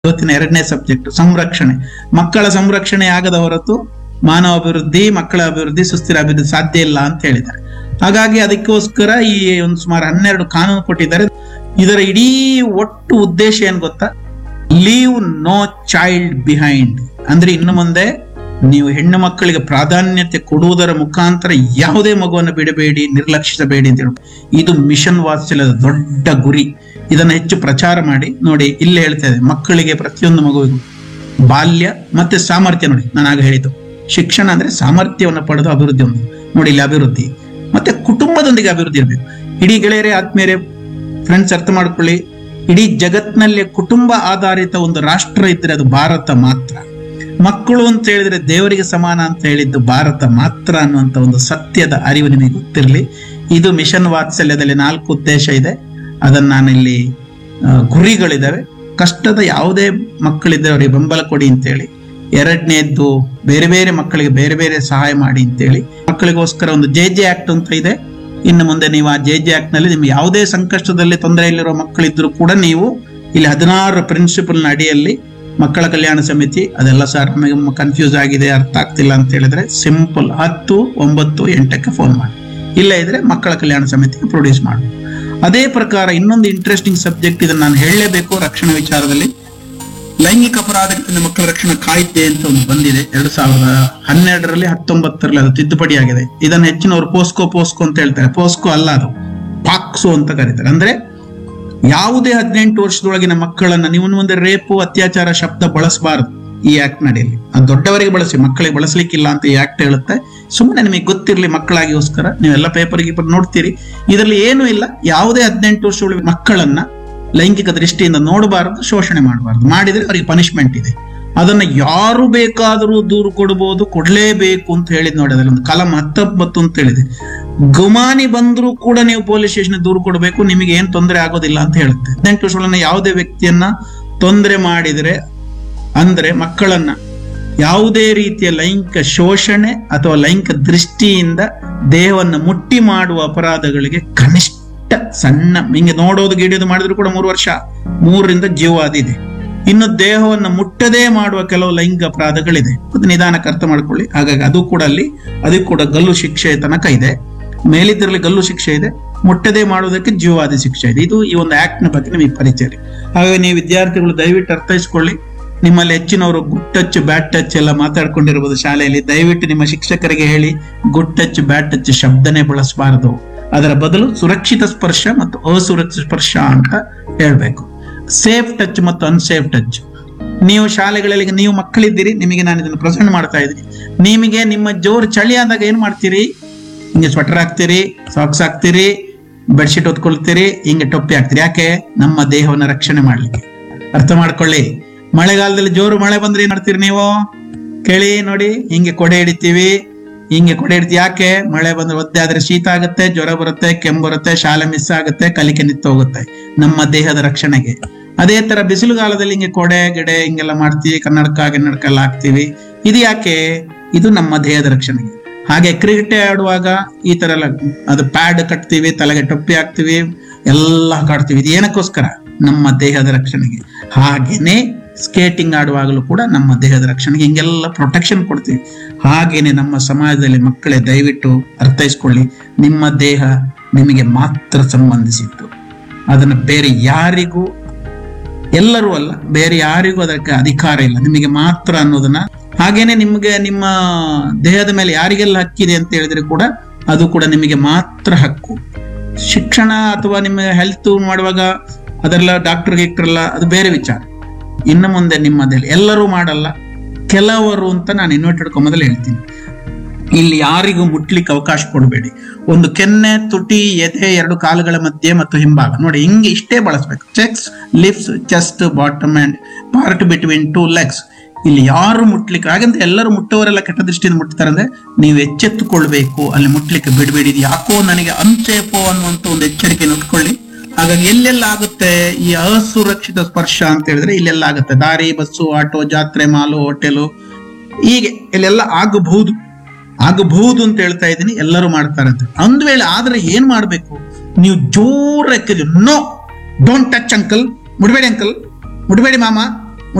ಇವತ್ತಿನ ಎರಡನೇ ಸಬ್ಜೆಕ್ಟ್ ಸಂರಕ್ಷಣೆ ಮಕ್ಕಳ ಸಂರಕ್ಷಣೆ ಆಗದ ಹೊರತು ಮಾನವ ಅಭಿವೃದ್ಧಿ ಮಕ್ಕಳ ಅಭಿವೃದ್ಧಿ ಸುಸ್ಥಿರ ಅಭಿವೃದ್ಧಿ ಸಾಧ್ಯ ಇಲ್ಲ ಅಂತ ಹೇಳಿದ್ದಾರೆ ಹಾಗಾಗಿ ಅದಕ್ಕೋಸ್ಕರ ಈ ಒಂದು ಸುಮಾರು ಹನ್ನೆರಡು ಕಾನೂನು ಕೊಟ್ಟಿದ್ದಾರೆ ಇದರ ಇಡೀ ಒಟ್ಟು ಉದ್ದೇಶ ಏನ್ ಗೊತ್ತಾ ಲೀವ್ ನೋ ಚೈಲ್ಡ್ ಬಿಹೈಂಡ್ ಅಂದ್ರೆ ಇನ್ನು ಮುಂದೆ ನೀವು ಹೆಣ್ಣು ಮಕ್ಕಳಿಗೆ ಪ್ರಾಧಾನ್ಯತೆ ಕೊಡುವುದರ ಮುಖಾಂತರ ಯಾವುದೇ ಮಗುವನ್ನು ಬಿಡಬೇಡಿ ನಿರ್ಲಕ್ಷಿಸಬೇಡಿ ಅಂತ ಹೇಳಿ ಇದು ಮಿಷನ್ ವಾತ್ಸಲ್ಯದ ದೊಡ್ಡ ಗುರಿ ಇದನ್ನು ಹೆಚ್ಚು ಪ್ರಚಾರ ಮಾಡಿ ನೋಡಿ ಇಲ್ಲಿ ಹೇಳ್ತಾ ಇದೆ ಮಕ್ಕಳಿಗೆ ಪ್ರತಿಯೊಂದು ಮಗುವಿಗೂ ಬಾಲ್ಯ ಮತ್ತೆ ಸಾಮರ್ಥ್ಯ ನೋಡಿ ನಾನು ಆಗ ಹೇಳಿದ್ದು ಶಿಕ್ಷಣ ಅಂದ್ರೆ ಸಾಮರ್ಥ್ಯವನ್ನು ಪಡೆದು ಅಭಿವೃದ್ಧಿ ಒಂದು ನೋಡಿ ಇಲ್ಲಿ ಅಭಿವೃದ್ಧಿ ಮತ್ತೆ ಕುಟುಂಬದೊಂದಿಗೆ ಅಭಿವೃದ್ಧಿ ಇರಬೇಕು ಇಡೀ ಗೆಳೆಯರೇ ಆತ್ಮೀಯರೇ ಫ್ರೆಂಡ್ಸ್ ಅರ್ಥ ಮಾಡ್ಕೊಳ್ಳಿ ಇಡೀ ಜಗತ್ತಿನಲ್ಲಿ ಕುಟುಂಬ ಆಧಾರಿತ ಒಂದು ರಾಷ್ಟ್ರ ಇದ್ರೆ ಅದು ಭಾರತ ಮಾತ್ರ ಮಕ್ಕಳು ಅಂತ ಹೇಳಿದ್ರೆ ದೇವರಿಗೆ ಸಮಾನ ಅಂತ ಹೇಳಿದ್ದು ಭಾರತ ಮಾತ್ರ ಅನ್ನುವಂತ ಒಂದು ಸತ್ಯದ ಅರಿವು ನಿಮಗೆ ಗೊತ್ತಿರಲಿ ಇದು ಮಿಷನ್ ವಾತ್ಸಲ್ಯದಲ್ಲಿ ನಾಲ್ಕು ಉದ್ದೇಶ ಇದೆ ಅದನ್ನ ನಾನಿಲ್ಲಿ ಆ, ಗುರಿಗಳಿದಾವೆ ಕಷ್ಟದ ಯಾವುದೇ ಮಕ್ಕಳಿದ್ರೆ ಅವರಿಗೆ ಬೆಂಬಲ ಕೊಡಿ ಅಂತೇಳಿ ಎರಡನೇದ್ದು ಬೇರೆ ಬೇರೆ ಮಕ್ಕಳಿಗೆ ಬೇರೆ ಬೇರೆ ಸಹಾಯ ಮಾಡಿ ಅಂತೇಳಿ ಮಕ್ಕಳಿಗೋಸ್ಕರ ಒಂದು ಜೆ ಜೆ ಆಕ್ಟ್ ಅಂತ ಇದೆ ಇನ್ನು ಮುಂದೆ ನೀವು ಆ ಜೆ ಜೆ ಆಕ್ಟ್ ನಲ್ಲಿ ನಿಮ್ಗೆ ಯಾವುದೇ ಸಂಕಷ್ಟದಲ್ಲಿ ತೊಂದರೆಯಲ್ಲಿರುವ ಮಕ್ಕಳಿದ್ರು ಕೂಡ ನೀವು ಇಲ್ಲಿ ಹದಿನಾರು ಪ್ರಿನ್ಸಿಪಲ್ ಅಡಿಯಲ್ಲಿ ಮಕ್ಕಳ ಕಲ್ಯಾಣ ಸಮಿತಿ ಅದೆಲ್ಲ ಸರ್ ನಮಗೆ ಕನ್ಫ್ಯೂಸ್ ಆಗಿದೆ ಅರ್ಥ ಆಗ್ತಿಲ್ಲ ಅಂತ ಹೇಳಿದ್ರೆ ಸಿಂಪಲ್ ಹತ್ತು ಒಂಬತ್ತು ಎಂಟಕ್ಕೆ ಫೋನ್ ಮಾಡಿ ಇಲ್ಲ ಇದ್ರೆ ಮಕ್ಕಳ ಕಲ್ಯಾಣ ಸಮಿತಿಗೆ ಪ್ರೊಡ್ಯೂಸ್ ಮಾಡಿ ಅದೇ ಪ್ರಕಾರ ಇನ್ನೊಂದು ಇಂಟ್ರೆಸ್ಟಿಂಗ್ ಸಬ್ಜೆಕ್ಟ್ ಇದನ್ನು ನಾನು ಹೇಳಲೇಬೇಕು ರಕ್ಷಣಾ ವಿಚಾರದಲ್ಲಿ ಲೈಂಗಿಕ ಅಪರಾಧಗಳಿಂದ ಮಕ್ಕಳ ರಕ್ಷಣಾ ಕಾಯ್ದೆ ಅಂತ ಒಂದು ಬಂದಿದೆ ಎರಡ್ ಸಾವಿರದ ಹನ್ನೆರಡರಲ್ಲಿ ಹತ್ತೊಂಬತ್ತರಲ್ಲಿ ಅದು ತಿದ್ದುಪಡಿ ಆಗಿದೆ ಇದನ್ನು ಹೆಚ್ಚಿನವರು ಪೋಸ್ಕೋ ಪೋಸ್ಕೋ ಅಂತ ಹೇಳ್ತಾರೆ ಪೋಸ್ಕೋ ಅಲ್ಲ ಅದು ಪಾಕ್ಸೋ ಅಂತ ಕರೀತಾರೆ ಅಂದ್ರೆ ಯಾವುದೇ ಹದಿನೆಂಟು ವರ್ಷದೊಳಗಿನ ಮಕ್ಕಳನ್ನ ನೀವು ಮುಂದೆ ರೇಪು ಅತ್ಯಾಚಾರ ಶಬ್ದ ಬಳಸಬಾರದು ಈ ಆಕ್ಟ್ ನಡೆಯಲ್ಲಿ ಅದು ದೊಡ್ಡವರಿಗೆ ಬಳಸಿ ಮಕ್ಕಳಿಗೆ ಬಳಸಲಿಕ್ಕಿಲ್ಲ ಅಂತ ಈ ಆಕ್ಟ್ ಹೇಳುತ್ತೆ ಸುಮ್ಮನೆ ನಿಮಗೆ ಗೊತ್ತಿರಲಿ ಮಕ್ಕಳಾಗಿಗೋಸ್ಕರ ನೀವೆಲ್ಲ ಪೇಪರ್ ಗೀಪರ್ ನೋಡ್ತೀರಿ ಇದರಲ್ಲಿ ಏನೂ ಇಲ್ಲ ಯಾವುದೇ ಹದಿನೆಂಟು ವರ್ಷಗಳ ಮಕ್ಕಳನ್ನ ಲೈಂಗಿಕ ದೃಷ್ಟಿಯಿಂದ ನೋಡಬಾರದು ಶೋಷಣೆ ಮಾಡಬಾರದು ಮಾಡಿದ್ರೆ ಅವರಿಗೆ ಪನಿಷ್ಮೆಂಟ್ ಇದೆ ಅದನ್ನ ಯಾರು ಬೇಕಾದರೂ ದೂರು ಕೊಡಬಹುದು ಕೊಡ್ಲೇಬೇಕು ಅಂತ ಹೇಳಿದ್ ನೋಡಿ ಅದ್ರಲ್ಲಿ ಒಂದು ಕಲಂ ಹತ್ತೊಂಬತ್ತು ಅಂತ ಹೇಳಿದೆ ಗುಮಾನಿ ಬಂದರೂ ಕೂಡ ನೀವು ಪೊಲೀಸ್ ಸ್ಟೇಷನ್ ದೂರು ಕೊಡಬೇಕು ನಿಮಗೆ ಏನ್ ತೊಂದರೆ ಆಗೋದಿಲ್ಲ ಅಂತ ಹೇಳುತ್ತೆ ಹದಿನೆಂಟು ವರ್ಷಗಳನ್ನ ಯಾವುದೇ ವ್ಯಕ್ತಿಯನ್ನ ತೊಂದರೆ ಮಾಡಿದ್ರೆ ಅಂದ್ರೆ ಮಕ್ಕಳನ್ನ ಯಾವುದೇ ರೀತಿಯ ಲೈಂಗಿಕ ಶೋಷಣೆ ಅಥವಾ ಲೈಂಗಿಕ ದೃಷ್ಟಿಯಿಂದ ದೇಹವನ್ನು ಮುಟ್ಟಿ ಮಾಡುವ ಅಪರಾಧಗಳಿಗೆ ಕನಿಷ್ಠ ಸಣ್ಣ ಹಿಂಗೆ ನೋಡೋದು ಗಿಡಿಯೋದು ಮಾಡಿದ್ರು ಕೂಡ ಮೂರು ವರ್ಷ ಮೂರರಿಂದ ಜೀವಾದಿ ಇದೆ ಇನ್ನು ದೇಹವನ್ನು ಮುಟ್ಟದೇ ಮಾಡುವ ಕೆಲವು ಲೈಂಗಿಕ ಅಪರಾಧಗಳಿದೆ ಅದು ನಿಧಾನಕ್ಕೆ ಅರ್ಥ ಮಾಡ್ಕೊಳ್ಳಿ ಹಾಗಾಗಿ ಅದು ಕೂಡ ಅಲ್ಲಿ ಅದಕ್ಕೆ ಕೂಡ ಗಲ್ಲು ಶಿಕ್ಷೆ ತನಕ ಇದೆ ಮೇಲಿದ್ದರಲ್ಲಿ ಗಲ್ಲು ಶಿಕ್ಷೆ ಇದೆ ಮುಟ್ಟದೇ ಮಾಡುವುದಕ್ಕೆ ಜೀವಾದಿ ಶಿಕ್ಷೆ ಇದೆ ಇದು ಈ ಒಂದು ಆಕ್ಟ್ ನ ಬಗ್ಗೆ ನಿಮಗೆ ಪರಿಚಯ ಇದೆ ಹಾಗಾಗಿ ನೀವು ವಿದ್ಯಾರ್ಥಿಗಳು ದಯವಿಟ್ಟು ಅರ್ಥೈಸ್ಕೊಳ್ಳಿ ನಿಮ್ಮಲ್ಲಿ ಹೆಚ್ಚಿನವರು ಗುಡ್ ಟಚ್ ಬ್ಯಾಡ್ ಟಚ್ ಎಲ್ಲ ಮಾತಾಡ್ಕೊಂಡಿರ್ಬೋದು ಶಾಲೆಯಲ್ಲಿ ದಯವಿಟ್ಟು ನಿಮ್ಮ ಶಿಕ್ಷಕರಿಗೆ ಹೇಳಿ ಗುಡ್ ಟಚ್ ಬ್ಯಾಡ್ ಟಚ್ ಶಬ್ದನೇ ಬಳಸಬಾರದು ಅದರ ಬದಲು ಸುರಕ್ಷಿತ ಸ್ಪರ್ಶ ಮತ್ತು ಅಸುರಕ್ಷಿತ ಸ್ಪರ್ಶ ಅಂತ ಹೇಳ್ಬೇಕು ಸೇಫ್ ಟಚ್ ಮತ್ತು ಅನ್ಸೇಫ್ ಟಚ್ ನೀವು ಶಾಲೆಗಳಲ್ಲಿ ಈಗ ನೀವು ಮಕ್ಕಳಿದ್ದೀರಿ ನಿಮಗೆ ನಾನು ಇದನ್ನು ಪ್ರೆಸೆಂಟ್ ಮಾಡ್ತಾ ಇದ್ದೀನಿ ನಿಮಗೆ ನಿಮ್ಮ ಜೋರು ಚಳಿ ಆದಾಗ ಏನ್ ಮಾಡ್ತೀರಿ ಹಿಂಗೆ ಸ್ವೆಟರ್ ಹಾಕ್ತೀರಿ ಸಾಕ್ಸ್ ಹಾಕ್ತೀರಿ ಬೆಡ್ಶೀಟ್ ಹೊತ್ಕೊಳ್ತೀರಿ ಹಿಂಗೆ ಟೊಪ್ಪಿ ಹಾಕ್ತೀರಿ ಯಾಕೆ ನಮ್ಮ ದೇಹವನ್ನು ರಕ್ಷಣೆ ಮಾಡ್ಲಿಕ್ಕೆ ಅರ್ಥ ಮಾಡ್ಕೊಳ್ಳಿ ಮಳೆಗಾಲದಲ್ಲಿ ಜೋರು ಮಳೆ ಬಂದ್ರೆ ಏನ್ ಮಾಡ್ತೀರಿ ನೀವು ಕೇಳಿ ನೋಡಿ ಹಿಂಗೆ ಕೊಡೆ ಹಿಡಿತೀವಿ ಹಿಂಗೆ ಕೊಡೆ ಹಿಡಿತೀವಿ ಯಾಕೆ ಮಳೆ ಬಂದ್ರೆ ಒದ್ದೆ ಆದ್ರೆ ಶೀತ ಆಗುತ್ತೆ ಜ್ವರ ಬರುತ್ತೆ ಕೆಮ್ಮು ಬರುತ್ತೆ ಶಾಲೆ ಮಿಸ್ ಆಗುತ್ತೆ ಕಲಿಕೆ ನಿಂತು ಹೋಗುತ್ತೆ ನಮ್ಮ ದೇಹದ ರಕ್ಷಣೆಗೆ ಅದೇ ತರ ಬಿಸಿಲುಗಾಲದಲ್ಲಿ ಹಿಂಗೆ ಕೊಡೆ ಗಿಡೆ ಹಿಂಗೆಲ್ಲ ಮಾಡ್ತೀವಿ ಕನ್ನಡಕ ಗಿನ್ನಡಕ ಎಲ್ಲ ಹಾಕ್ತಿವಿ ಇದು ಯಾಕೆ ಇದು ನಮ್ಮ ದೇಹದ ರಕ್ಷಣೆಗೆ ಹಾಗೆ ಕ್ರಿಕೆಟ್ ಆಡುವಾಗ ಈ ತರ ಎಲ್ಲ ಅದು ಪ್ಯಾಡ್ ಕಟ್ತೀವಿ ತಲೆಗೆ ಟೊಪ್ಪಿ ಹಾಕ್ತಿವಿ ಎಲ್ಲ ಕಾಡ್ತೀವಿ ಇದು ಏನಕ್ಕೋಸ್ಕರ ನಮ್ಮ ದೇಹದ ರಕ್ಷಣೆಗೆ ಹಾಗೇನೆ ಸ್ಕೇಟಿಂಗ್ ಆಡುವಾಗಲೂ ಕೂಡ ನಮ್ಮ ದೇಹದ ರಕ್ಷಣೆಗೆ ಹಿಂಗೆಲ್ಲ ಪ್ರೊಟೆಕ್ಷನ್ ಕೊಡ್ತೀವಿ ಹಾಗೇನೆ ನಮ್ಮ ಸಮಾಜದಲ್ಲಿ ಮಕ್ಕಳೇ ದಯವಿಟ್ಟು ಅರ್ಥೈಸ್ಕೊಳ್ಳಿ ನಿಮ್ಮ ದೇಹ ನಿಮಗೆ ಮಾತ್ರ ಸಂಬಂಧಿಸಿತ್ತು ಅದನ್ನು ಬೇರೆ ಯಾರಿಗೂ ಎಲ್ಲರೂ ಅಲ್ಲ ಬೇರೆ ಯಾರಿಗೂ ಅದಕ್ಕೆ ಅಧಿಕಾರ ಇಲ್ಲ ನಿಮಗೆ ಮಾತ್ರ ಅನ್ನೋದನ್ನ ಹಾಗೇನೆ ನಿಮಗೆ ನಿಮ್ಮ ದೇಹದ ಮೇಲೆ ಯಾರಿಗೆಲ್ಲ ಹಕ್ಕಿದೆ ಅಂತ ಹೇಳಿದ್ರೆ ಕೂಡ ಅದು ಕೂಡ ನಿಮಗೆ ಮಾತ್ರ ಹಕ್ಕು ಶಿಕ್ಷಣ ಅಥವಾ ನಿಮ್ಮ ಹೆಲ್ತ್ ಮಾಡುವಾಗ ಅದೆಲ್ಲ ಡಾಕ್ಟರ್ ಗಿಕ್ಟರ್ ಎಲ್ಲ ಅದು ಬೇರೆ ವಿಚಾರ ಇನ್ನು ಮುಂದೆ ನಿಮ್ಮದಲ್ಲಿ ಎಲ್ಲರೂ ಮಾಡಲ್ಲ ಕೆಲವರು ಅಂತ ನಾನು ಇನ್ವರ್ಟೆಡ್ ಮೊದಲು ಹೇಳ್ತೀನಿ ಇಲ್ಲಿ ಯಾರಿಗೂ ಮುಟ್ಲಿಕ್ಕೆ ಅವಕಾಶ ಕೊಡಬೇಡಿ ಒಂದು ಕೆನ್ನೆ ತುಟಿ ಎದೆ ಎರಡು ಕಾಲುಗಳ ಮಧ್ಯೆ ಮತ್ತು ಹಿಂಭಾಗ ನೋಡಿ ಹಿಂಗೆ ಇಷ್ಟೇ ಬಳಸಬೇಕು cheeks lips chest bottom and part between two legs ಇಲ್ಲಿ ಯಾರು ಮುಟ್ಲಿಕ್ಕೆ ಹಾಗಂತ ಎಲ್ಲರೂ ಮುಟ್ಟುವರೆಲ್ಲ ಕೆಟ್ಟ ದೃಷ್ಟಿಯಿಂದ ಮುಟ್ತಾರೆ ಅಂದ್ರೆ ನೀವು ಎಚ್ಚೆತ್ತುಕೊಳ್ಬೇಕು ಅಲ್ಲಿ ಮುಟ್ಲಿಕ್ಕೆ ಬಿಡಬೇಡಿ ಇದು ಯಾಕೋ ನನಗೆ ಅನ್ಸೇಫೋ ಅನ್ನುವಂತ ಒಂದು ಎಚ್ಚರಿಕೆಯನ್ನು ಇಟ್ಕೊಳ್ಳಿ ಹಾಗಾಗಿ ಎಲ್ಲೆಲ್ಲ ಆಗುತ್ತೆ ಈ ಅಸುರಕ್ಷಿತ ಸ್ಪರ್ಶ ಅಂತ ಹೇಳಿದ್ರೆ ಇಲ್ಲೆಲ್ಲ ಆಗುತ್ತೆ ದಾರಿ ಬಸ್ಸು ಆಟೋ ಜಾತ್ರೆ ಮಾಲು ಹೋಟೆಲು ಹೀಗೆ ಇಲ್ಲೆಲ್ಲ ಆಗಬಹುದು ಆಗಬಹುದು ಅಂತ ಹೇಳ್ತಾ ಇದ್ದೀನಿ ಎಲ್ಲರೂ ಮಾಡ್ತಾರಂತೆ ಒಂದ್ ವೇಳೆ ಆದ್ರೆ ಏನ್ ಮಾಡ್ಬೇಕು ನೀವು ಜೋರ ನೋ ಡೋಂಟ್ ಟಚ್ ಅಂಕಲ್ ಮುಡಬೇಡಿ ಅಂಕಲ್ ಮುಡಬೇಡಿ ಮಾಮ